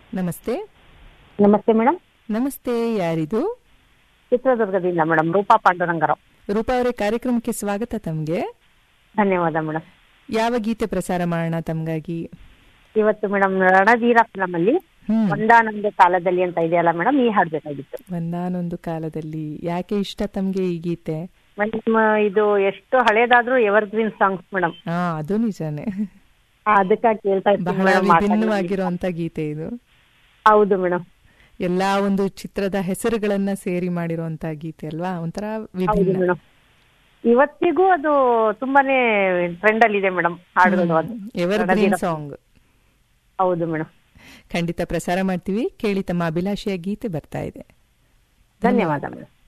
ನಮಸ್ತೆ ನಮಸ್ತೆ ಮೇಡಮ್ ನಮಸ್ತೆ ಯಾರಿದು ಚಿತ್ರದುರ್ಗದಿಂದ ಮೇಡಮ್ ರೂಪಾ ಪಾಂಡುರಂಗರಾವ್ ರೂಪಾ ಅವರೇ ಕಾರ್ಯಕ್ರಮಕ್ಕೆ ಸ್ವಾಗತ ತಮಗೆ ಧನ್ಯವಾದ ಮೇಡಮ್ ಯಾವ ಗೀತೆ ಪ್ರಸಾರ ಮಾಡೋಣ ತಮಗಾಗಿ ಇವತ್ತು ಮೇಡಮ್ ರಣಧೀರ ಫಿಲಂ ಅಲ್ಲಿ ಹ್ಮ್ ಒಂದಾನೊಂದು ಕಾಲದಲ್ಲಿ ಅಂತ ಇದೆಯಲ್ಲ ಮೇಡಮ್ ಈ ಹಾಡ್ಬೇಕಾಗಿತ್ತು ಒಂದಾನೊಂದು ಕಾಲದಲ್ಲಿ ಯಾಕೆ ಇಷ್ಟ ತಮ್ಗೆ ಈ ಗೀತೆ ಮೇಡಮ್ ಇದು ಎಷ್ಟು ಹಳೇದಾದ್ರೂ ಎವರ್ ಗ್ರೀನ್ ಸಾಂಗ್ಸ್ ಮೇಡಮ್ ಹಾ ಅದು ನಿಜಾನೇ ಅದಕ್ಕಾಗಿ ಕೇಳ್ತಾ ಇರ್ತೀನಿ ಬಹಳ ಮೇಡಮ್ ಮಾತಾಡಿ. ವಿಭಿನ್ನವಾಗಿರುವಂತ ಗೀತೆ ಇದು ಹೌದು ಮೇಡಮ್ ಎಲ್ಲಾ ಒಂದು ಚಿತ್ರದ ಹೆಸರುಗಳನ್ನ ಸೇರಿ ಮಾಡಿರುವಂತ ಗೀತೆ ಅಲ್ವಾ ಒಂಥರ ಹೌದು ವಿಭಿನ್ನ ಮೇಡಮ್ ಇವತ್ತಿಗೂ ಅದು ತುಂಬಾನೇ ಟ್ರೆಂಡ್ ಅಲ್ಲಿ ಇದೆ ಮೇಡಮ್ ಹಾಡುಗಳು ಅದು ಎವರ್ ಗ್ರೀನ್ ಸಾಂಗ್ ಹೌದು ಮೇಡಮ್ ಖಂಡಿತ ಪ್ರಸಾರ ಮಾಡ್ತೀವಿ ಕೇಳಿ ತಮ್ಮ ಅಭಿಲಾಷೆಯ ಗೀತೆ ಬರ್ತಾ ಇದೆ ಧನ್ಯವಾದ ಮೇಡಮ್